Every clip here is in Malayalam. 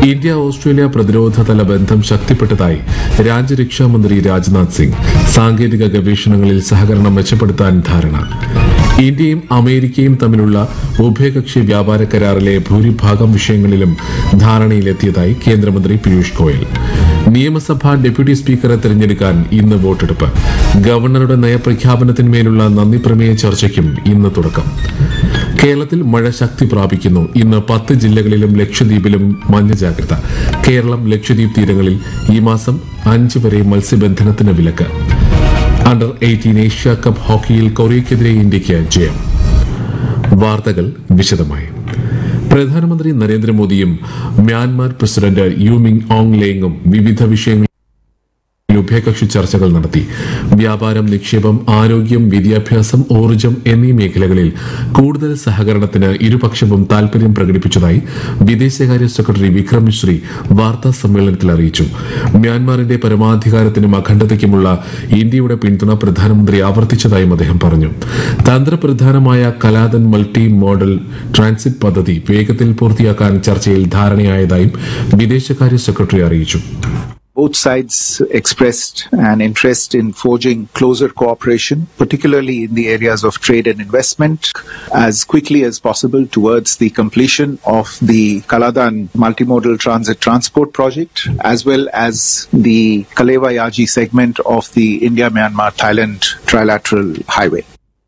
ഇന്ത്യ ഓസ്ട്രേലിയ പ്രതിരോധതല ബന്ധം ശക്തിപ്പെട്ടതായി രാജ്യരക്ഷാമന്ത്രി രാജ്നാഥ് സിംഗ് സാങ്കേതിക ഗവേഷണങ്ങളിൽ സഹകരണം മെച്ചപ്പെടുത്താൻ ധാരണ ഇന്ത്യയും അമേരിക്കയും തമ്മിലുള്ള ഉഭയകക്ഷി വ്യാപാര കരാറിലെ ഭൂരിഭാഗം വിഷയങ്ങളിലും ധാരണയിലെത്തിയതായി കേന്ദ്രമന്ത്രി പീയൂഷ് ഗോയൽ നിയമസഭാ ഡെപ്യൂട്ടി സ്പീക്കറെ തെരഞ്ഞെടുക്കാൻ ഇന്ന് വോട്ടെടുപ്പ് ഗവർണറുടെ നയപ്രഖ്യാപനത്തിന്മേലുള്ള നന്ദി പ്രമേയ ചർച്ചയ്ക്കും ഇന്ന് തുടക്കം കേരളത്തിൽ മഴ ശക്തി പ്രാപിക്കുന്നു ഇന്ന് പത്ത് ജില്ലകളിലും ലക്ഷദ്വീപിലും മഞ്ഞ ജാഗ്രത കേരളം ലക്ഷദ്വീപ് തീരങ്ങളിൽ ഈ മാസം അഞ്ച് വരെ മത്സ്യബന്ധനത്തിന് വിലക്ക് അണ്ടർ എയ്റ്റീൻ ഏഷ്യ കപ്പ് ഹോക്കിയിൽ കൊറിയയ്ക്കെതിരെ ഇന്ത്യയ്ക്ക് ജയം വാർത്തകൾ വിശദമായി പ്രധാനമന്ത്രി നരേന്ദ്രമോദിയും മ്യാൻമാർ പ്രസിഡന്റ് യുമിങ് ഓങ് ലേങ്ങും വിവിധ വിഷയങ്ങളിൽ ഉഭയകക്ഷി ചർച്ചകൾ നടത്തി വ്യാപാരം നിക്ഷേപം ആരോഗ്യം വിദ്യാഭ്യാസം ഊർജ്ജം എന്നീ മേഖലകളിൽ കൂടുതൽ സഹകരണത്തിന് ഇരുപക്ഷവും താൽപര്യം പ്രകടിപ്പിച്ചതായി വിദേശകാര്യ സെക്രട്ടറി വിക്രം മിശ്രി വാർത്താ സമ്മേളനത്തിൽ അറിയിച്ചു മ്യാൻമാറിന്റെ പരമാധികാരത്തിനും അഖണ്ഡതയ്ക്കുമുള്ള ഇന്ത്യയുടെ പിന്തുണ പ്രധാനമന്ത്രി ആവർത്തിച്ചതായും അദ്ദേഹം പറഞ്ഞു തന്ത്രപ്രധാനമായ കലാതൻ മൾട്ടി മോഡൽ ട്രാൻസിറ്റ് പദ്ധതി വേഗത്തിൽ പൂർത്തിയാക്കാൻ ചർച്ചയിൽ ധാരണയായതായും വിദേശകാര്യ സെക്രട്ടറി അറിയിച്ചു Both sides expressed an interest in forging closer cooperation, particularly in the areas of trade and investment, as quickly as possible towards the completion of the Kaladan multimodal transit transport project, as well as the Kalewa Yaji segment of the India Myanmar Thailand trilateral highway.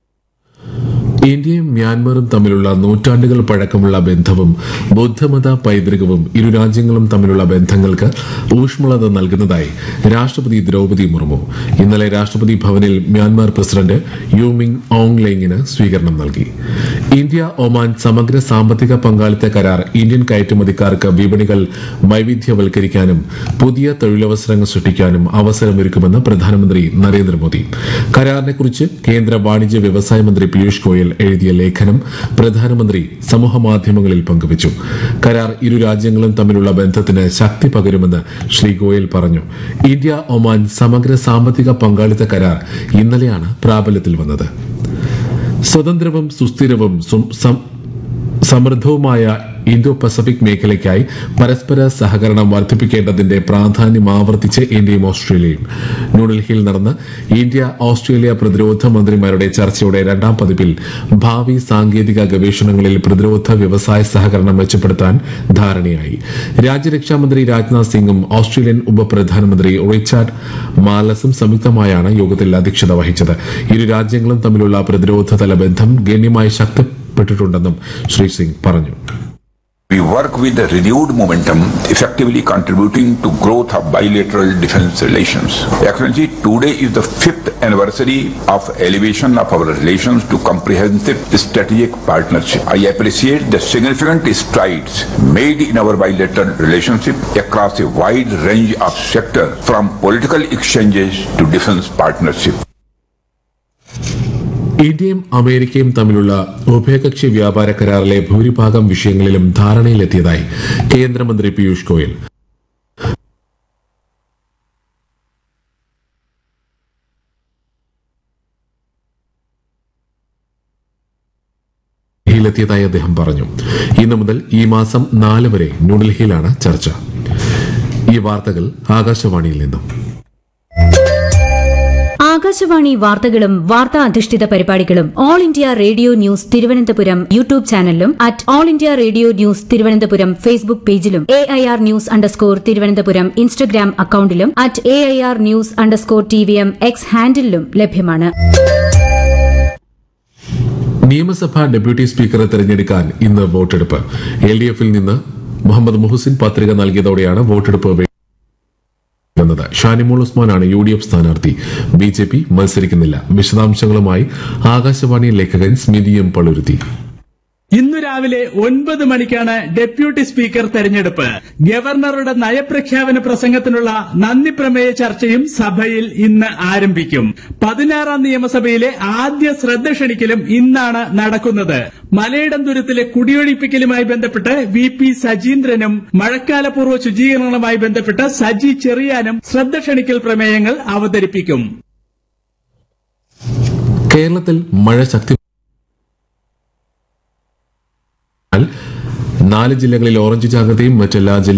ഇന്ത്യയും മ്യാൻമറും തമ്മിലുള്ള നൂറ്റാണ്ടുകൾ പഴക്കമുള്ള ബന്ധവും ബുദ്ധമത പൈതൃകവും ഇരു രാജ്യങ്ങളും തമ്മിലുള്ള ബന്ധങ്ങൾക്ക് ഊഷ്മളത നൽകുന്നതായി രാഷ്ട്രപതി ദ്രൗപദി മുർമു ഇന്നലെ രാഷ്ട്രപതി ഭവനിൽ മ്യാൻമാർ പ്രസിഡന്റ് യുമിങ് ഓങ് ലെങ്ങിന് സ്വീകരണം നൽകി ഇന്ത്യ ഒമാൻ സമഗ്ര സാമ്പത്തിക പങ്കാളിത്ത കരാർ ഇന്ത്യൻ കയറ്റുമതിക്കാർക്ക് വിപണികൾ വൈവിധ്യവൽക്കരിക്കാനും പുതിയ തൊഴിലവസരങ്ങൾ സൃഷ്ടിക്കാനും അവസരമൊരുക്കുമെന്ന് പ്രധാനമന്ത്രി നരേന്ദ്രമോദി കരാറിനെക്കുറിച്ച് കേന്ദ്ര വാണിജ്യ വ്യവസായ മന്ത്രി പീയൂഷ് ഗോയൽ എഴുതിയ ലേഖനം പ്രധാനമന്ത്രി സമൂഹമാധ്യമങ്ങളിൽ പങ്കുവച്ചു കരാർ ഇരു രാജ്യങ്ങളും തമ്മിലുള്ള ബന്ധത്തിന് ശക്തി പകരുമെന്ന് ശ്രീ ഗോയൽ പറഞ്ഞു ഇന്ത്യ ഒമാൻ സമഗ്ര സാമ്പത്തിക പങ്കാളിത്ത കരാർ ഇന്നലെയാണ് പ്രാബല്യത്തിൽ വന്നത് സ്വതന്ത്രവും സുസ്ഥിരവും സും- സം- സമൃദ്ധവുമായ ഇന്തോ പസഫിക് മേഖലയ്ക്കായി പരസ്പര സഹകരണം വർദ്ധിപ്പിക്കേണ്ടതിന്റെ പ്രാധാന്യം ആവർത്തിച്ച് ഇന്ത്യയും ഓസ്ട്രേലിയയും ന്യൂഡൽഹിയിൽ നടന്ന ഇന്ത്യ ഓസ്ട്രേലിയ പ്രതിരോധ മന്ത്രിമാരുടെ ചർച്ചയുടെ രണ്ടാം പതിപ്പിൽ ഭാവി സാങ്കേതിക ഗവേഷണങ്ങളിൽ പ്രതിരോധ വ്യവസായ സഹകരണം മെച്ചപ്പെടുത്താൻ ധാരണയായി രാജ്യരക്ഷാമന്ത്രി രാജ്നാഥ് സിംഗും ഓസ്ട്രേലിയൻ ഉപപ്രധാനമന്ത്രി റിച്ചാർഡ് മാലസും സംയുക്തമായാണ് യോഗത്തിൽ അധ്യക്ഷത വഹിച്ചത് ഇരു രാജ്യങ്ങളും തമ്മിലുള്ള പ്രതിരോധതല ബന്ധം ഗണ്യമായി ശക്തിപ്പെട്ടിട്ടുണ്ടെന്നും ശ്രീ സിംഗ് പറഞ്ഞു We work with a renewed momentum, effectively contributing to growth of bilateral defense relations. Excellency, today is the fifth anniversary of elevation of our relations to comprehensive strategic partnership. I appreciate the significant strides made in our bilateral relationship across a wide range of sectors, from political exchanges to defense partnership. ഇന്ത്യയും അമേരിക്കയും തമ്മിലുള്ള ഉഭയകക്ഷി വ്യാപാര കരാറിലെ ഭൂരിഭാഗം വിഷയങ്ങളിലും ധാരണയിലെത്തിയതായി കേന്ദ്രമന്ത്രി പീയൂഷ് ഗോയൽ ിലെത്തിയതായി അദ്ദേഹം പറഞ്ഞു ഇന്നു മുതൽ ഈ മാസം നാല് വരെ ന്യൂഡൽഹിയിലാണ് ചർച്ച ഈ വാർത്തകൾ ആകാശവാണിയിൽ നിന്നും ആകാശവാണി വാർത്തകളും വാർത്താ അധിഷ്ഠിത പരിപാടികളും All India Radio news Thiruvananthapuram YouTube ചാനലിലും at All India Radio news Thiruvananthapuram Facebook പേജിലും A I R news underscore Thiruvananthapuram Instagram അക്കൌണ്ടിലും at A I R news underscore T V M X ഹാൻഡിലും ലഭ്യമാണ് നിയമസഭാ ഡെപ്യൂട്ടി സ്പീക്കറെ തെരഞ്ഞെടുക്കാൻ ഇന്ന് വോട്ടെടുപ്പ് എൽ ഡി എഫിൽ നിന്ന് മുഹമ്മദ് മുഹസിൻ പത്രിക നൽകിയതോടെയാണ് വോട്ടെടുപ്പ് വന്നത് ഷാനിമോൾ ഉസ്മാനാണ് യു ഡി എഫ് സ്ഥാനാർത്ഥി ബി ജെ പി മത്സരിക്കുന്നില്ല വിശദാംശങ്ങളുമായി ആകാശവാണി ലേഖകൻ സ്മിതി എം പളുരുത്തി ഇന്നു രാവിലെ ഒൻപത് മണിക്കാണ് ഡെപ്യൂട്ടി സ്പീക്കർ തെരഞ്ഞെടുപ്പ് ഗവർണറുടെ നയപ്രഖ്യാപന പ്രസംഗത്തിനുള്ള നന്ദി പ്രമേയ ചർച്ചയും സഭയിൽ ഇന്ന് ആരംഭിക്കും പതിനാറാം നിയമസഭയിലെ ആദ്യ ശ്രദ്ധ ക്ഷണിക്കലും ഇന്നാണ് നടക്കുന്നത് മലയിടംതുരത്തിലെ കുടിയൊഴിപ്പിക്കലുമായി ബന്ധപ്പെട്ട് വി പി സജീന്ദ്രനും മഴക്കാലപൂർവ്വ ശുചീകരണവുമായി ബന്ധപ്പെട്ട് സജി ചെറിയാനും ശ്രദ്ധ ക്ഷണിക്കൽ പ്രമേയങ്ങൾ അവതരിപ്പിക്കും കേരളത്തിൽ മഴ ശക്തി നാല് ജില്ലകളിൽ ഓറഞ്ച് ജാഗ്രതയും മറ്റെല്ലാ ജില്ലകളിലും